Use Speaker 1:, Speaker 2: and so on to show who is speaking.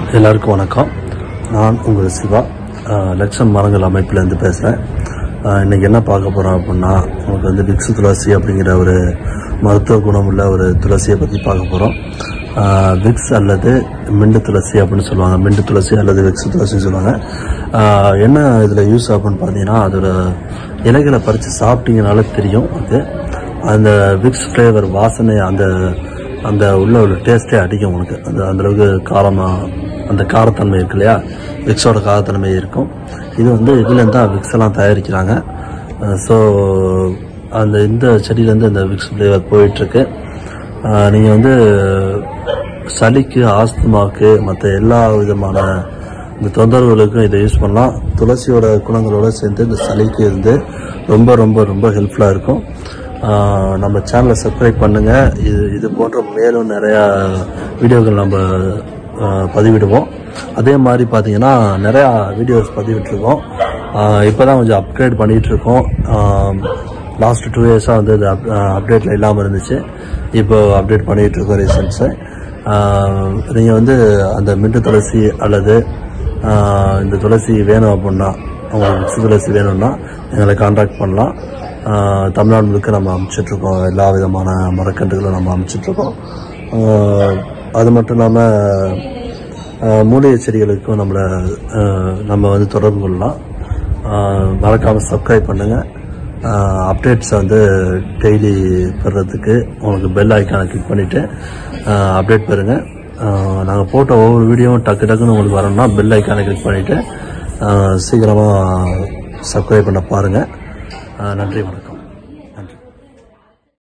Speaker 1: எல்லாருக்கும் வணக்கம் நான் உங்கள் சிவா அஹ், லட்சம் மரங்கள் அமைப்பிலேருந்து பேசுகிறேன் இன்னைக்கு என்ன பார்க்க போகிறோம் அப்படின்னா உங்களுக்கு வந்து விக்ஸ் துளசி அப்படிங்கிற ஒரு மருத்துவ குணமுள்ள ஒரு துளசியை பற்றி பார்க்க போகிறோம் விக்ஸ் அல்லது மிண்டு துளசி அப்படின்னு சொல்லுவாங்க மிண்டு துளசி அல்லது விக்ஸ் துளசின்னு சொல்லுவாங்க அஹ், என்ன இதில் யூஸ் அப்படின்னு பார்த்தீங்கன்னா அதோட இலைகளை பறித்து சாப்பிட்டீங்கனால தெரியும் அது அந்த விக்ஸ் ஃப்ளேவர் வாசனை அந்த அந்த உள்ள ஒரு டேஸ்ட்டே அடிக்கும் உங்களுக்கு அந்த அந்த அளவுக்கு காரமாக அந்த காரத்தன்மை இருக்கு இல்லையா விக்ஸோட காரத்தன்மை இருக்கும் இது வந்து இதுலேருந்து தான் விக்ஸ் எல்லாம் தயாரிக்கிறாங்க ஸோ அந்த இந்த செடியிலேருந்து இந்த விக்ஸ் ஃப்ளேவர் போயிட்டுருக்கு நீங்கள் வந்து சளிக்கு ஆஸ்துமாக்கு மற்ற எல்லா விதமான இந்த தொந்தரவுகளுக்கும் இதை யூஸ் பண்ணலாம் துளசியோட குணங்களோட சேர்ந்து இந்த சளிக்கு இருந்து ரொம்ப ரொம்ப ரொம்ப ஹெல்ப்ஃபுல்லாக இருக்கும் ஆஹ் நம்ம சேனலை சப்ஸ்கிரைப் பண்ணுங்கள் இது இது போன்ற மேலும் நிறையா வீடியோக்கள் நம்ம ஆஹ் பதிவிடுவோம் அதே மாதிரி பார்த்தீங்கன்னா நிறையா வீடியோஸ் பதிவிட்டிருக்கோம் இப்போ தான் கொஞ்சம் அப்கிரேட் பண்ணிகிட்டு இருக்கோம் லாஸ்ட் டூ இயர்ஸாக வந்து இது அப் அப்டேட்டில் இல்லாமல் இருந்துச்சு இப்போ அப்டேட் பண்ணிகிட்டு இருக்கோம் ரீசன்ஸை நீங்கள் வந்து அந்த மின்ட்டு துளசி அல்லது ஆஹ் இந்த துளசி வேணும் அப்படின்னா உங்களுக்கு மிக்ஸி துளசி வேணும்னா எங்களை காண்டாக்ட் பண்ணலாம் ஆஹ் தமிழ்நாடு முழுக்க நம்ம அனுப்பிச்சிட்ருக்கோம் எல்லா விதமான மரக்கன்றுகளும் நம்ம அனுப்பிச்சிட்ருக்கோம் அது மட்டும் இல்லாமல் மூலிகை செடிகளுக்கும் நம்மளை ஆஹ் நம்ம வந்து தொடர்பு கொள்ளலாம் மறக்காமல் சப்ஸ்கிரைப் பண்ணுங்கள் அப்டேட்ஸை வந்து டெய்லி பெறுறதுக்கு உங்களுக்கு பெல் ஐக்கானை கிளிக் பண்ணிவிட்டு அப்டேட் பெறுங்க நாங்கள் போட்ட ஒவ்வொரு வீடியோவும் டக்கு டக்குன்னு உங்களுக்கு வரணும்னா பெல் ஐக்கானை கிளிக் பண்ணிவிட்டு சீக்கிரமாக சப்ஸ்கிரைப் பண்ண பாருங்கள் நன்றி வணக்கம்